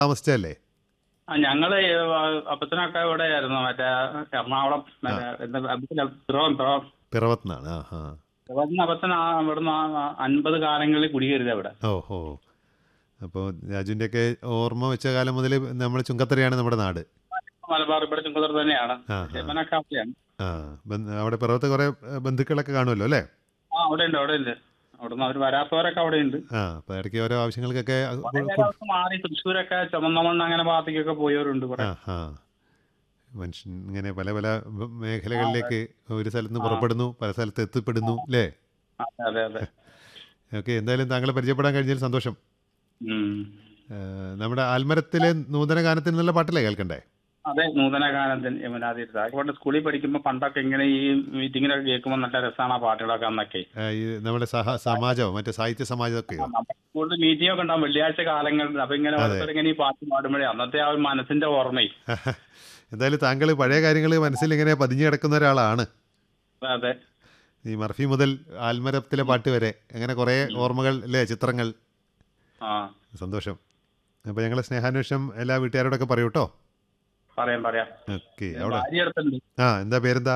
താമസിച്ചല്ലേ ആ ഞങ്ങള് അപ്പച്ചനൊക്കെ ഇവിടെ ആയിരുന്നു മറ്റേ എറണാകുളം മറ്റേ എന്താ അപ്പച്ചന പിറവം പിറവം പിറവത്തുനിന്നാണ് ആ ഹാ പിറവത്തിന് അപ്പച്ചൻ ആ ഇവിടുന്ന് ആ അൻപത് കാലങ്ങളിൽ കുടിയേറിയത് ഇവിടെ ഓ ഹോ അപ്പോൾ രാജുവിൻ്റെയൊക്കെ ഓർമ്മ വെച്ച കാലം മുതൽ നമ്മൾ ചുങ്കത്തറയാണ് നമ്മുടെ നാട് മലബാർ ഇവിടെ ചുങ്കത്തർ തന്നെയാണ് ആ, ആ. ഇവനൊക്കെ അവിടെയാണ് ആ ബന്ധ- അവിടെ പിറവത്ത് കുറേ ബന്ധുക്കളൊക്കെ കാണുമല്ലോ അല്ലേ ആ അവിടെ ഉണ്ട് അവിടെ ഉണ്ട് അവിടുന്ന് അവർ വരാത്തവരൊക്കെ അവിടെ ഉണ്ട് ആ അപ്പോൾ ഇടയ്ക്ക് ഓരോ ആവശ്യങ്ങൾക്കൊക്കെ അത് വളരെ കു- കാലത്ത് മാറി തൃശ്ശൂരൊക്കെ ചുമന്നമണ്ണ് അങ്ങനെ ഭാഗത്തേക്കൊക്കെ പോയവരുണ്ട് കുറെ ആ ആ മനുഷ്യൻ ഇങ്ങനെ പല പല വ- മേഖലകളിലേക്ക് ഒരു സ്ഥലത്ത് നിന്ന് പുറപ്പെടുന്നു പല സ്ഥലത്ത് എത്തിപ്പെടുന്നു അല്ലേ അതെ അതെ അതെ ഓക്കെ എന്തായാലും താങ്കളെ പരിചയപ്പെടാൻ കഴിഞ്ഞതിൽ സന്തോഷം ഉം. ആ, നമ്മുടെ ആൽമരത്തിലെ നൂതന ഗാനത്തിൽ നിന്നുള്ള പാട്ടല്ലേ കേൾക്കണ്ടേ അതെ നൂതന ഗാനത്തിന് യമുനാതീരത്ത് അതുകൊണ്ട് സ്കൂളിൽ പഠിക്കുമ്പോൾ പണ്ടൊക്കെ ഇങ്ങനെ ഈ മീറ്റിങ്ങിലൊക്കെ കേൾക്കുമ്പോൾ നല്ല രസമാണ് ആ പാട്ടുകളൊക്കെ അന്നൊക്കെ ആ, ഈ നമ്മുടെ സഹ സമാജമോ മറ്റേ സാഹിത്യ സമാജമൊക്കെയോ നമ്മുടെ സ്കൂളിൽ മീറ്റിംഗ് ഒക്കെ ഉണ്ടാവും വെള്ളിയാഴ്ച കാലങ്ങളിൽ അപ്പൊ ഇങ്ങനെ ഓരോരുത്തർ ഇങ്ങനെ ഈ പാട്ട് പാടുമ്പോഴേ അന്നത്തെ ആ ഒരു മനസ്സിന്റെ ഓർമ്മയും എന്തായാലും താങ്കൾ പഴയ കാര്യങ്ങൾ മനസ്സിൽ ഇങ്ങനെ പതിഞ്ഞു കിടക്കുന്ന ഒരാളാണ് അതെ ഈ മർഫി മുതൽ ആൽമരത്തിലെ പാട്ട് വരെ അങ്ങനെ കുറേ ഓർമ്മകൾ അല്ലേ ചിത്രങ്ങൾ ആ സന്തോഷം അപ്പോൾ ഞങ്ങളെ സ്നേഹാന്വേഷണം എല്ലാ വീട്ടുകാരോടൊക്കെ പറയൂ കേട്ടോ പറയാം പറയാം ഓക്കെ അവിടെ ഭാര്യ അടുത്തുണ്ട് ആ എന്താ പേരെന്താ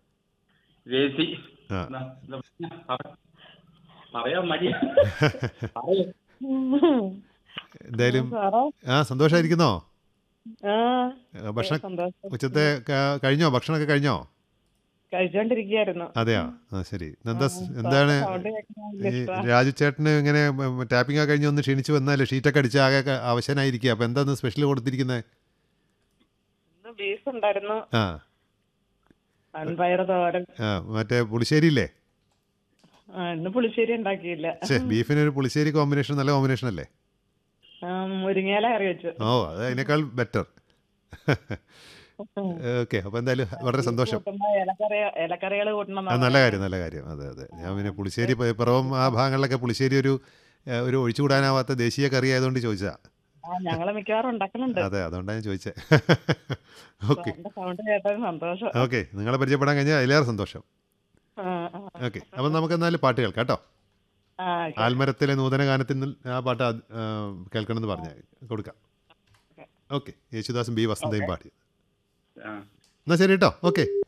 രേസി ആ എന്താ, എന്താ, പറ- പറയാൻ മടി പറയൂ. എന്തായാലും സാറേ ആ സന്തോഷമായിരിക്കുന്നോ ആ ആ, ഭക്ഷണം സന്തോഷം ഉച്ചത്തെ ക- കഴിഞ്ഞോ ഭക്ഷണമൊക്കെ കഴിഞ്ഞോ കഴിച്ചോണ്ടിരിക്കുകയായിരുന്നു അതെയോ ആ ശരി എന്താ സ്- എന്താണ് സൗണ്ട് കേൾക്കാൻ വലിയ ഈ ഇഷ്ടാ. രാജു ചേട്ടന് ഇങ്ങനെ ടാപ്പിംഗ് ഒക്കെ കഴിഞ്ഞ് ഒന്ന് ക്ഷീണിച്ച് വന്നാലേ ഷീറ്റൊക്കെ അടിച്ച് ആകെ ക- അവശനായിരിക്കുക അപ്പോൾ എന്താ സ്പെഷ്യൽ കൊടുത്തിരിക്കുന്നത് ഇന്ന് ബീഫ് ഉണ്ടായിരുന്നു ആ അൺപയർ തോരൻ ആ മറ്റേ പുളിശ്ശേരി ഇല്ലേ ആ, ഇന്ന് പുളിശ്ശേരി ഉണ്ടാക്കിയില്ല ഛേ ബീഫിന് ഒരു പുളിശ്ശേരി കോമ്പിനേഷൻ നല്ല കോമ്പിനേഷൻ അല്ലേ ആ, മുരിങ്ങയില കറി വെച്ചു ഓ അത് അതിനേക്കാൾ ബെറ്റർ ഓക്കെ അപ്പോൾ എന്തായാലും വളരെ സന്തോഷം കൂട്ടുമ്പോ ഇലക്കറി ഇലക്കറികൾ കൂട്ടണം ആ നല്ല കാര്യം നല്ല കാര്യം അതെ അതെ ഞാൻ പിന്നെ പുളിശ്ശേരി പ- പിറവം ആ ഭാഗങ്ങളിലൊക്കെ പുളിശ്ശേരി ഒരു ഏ, ഒരു ഒഴിച്ചുകൂടാനാവാത്ത ദേശീയ കറി ആയതുകൊണ്ട് ചോദിച്ചതാ ആ ഞങ്ങള് മിക്കവാറും ഉണ്ടാക്കലുണ്ട് അതെ അതുകൊണ്ടാണ് ഞാൻ ചോദിച്ചത് ഓക്കെ എന്റെ സൗണ്ട് കേട്ടത് സന്തോഷം ഓക്കെ നിങ്ങളെ പരിചയപ്പെടാൻ കഴിഞ്ഞാൽ അതിലേറെ സന്തോഷം ആ, ആ, ഓക്കെ അപ്പം നമുക്ക് എന്നാലും പാട്ട് കേൾക്കാം കേട്ടോ ആ, ശരി. ആൽമരത്തിലെ നൂതന ഗാനത്തിൽ നിന്ന് ആ പാട്ട് ആദ്യ- ആ, കേൾക്കണമെന്ന് പറഞ്ഞ കൊടുക്കാം ഓക്കെ യേശുദാസും ബി വസന്തയും പാടി ആ എന്നാൽ ശരി കേട്ടോ ഓക്കെ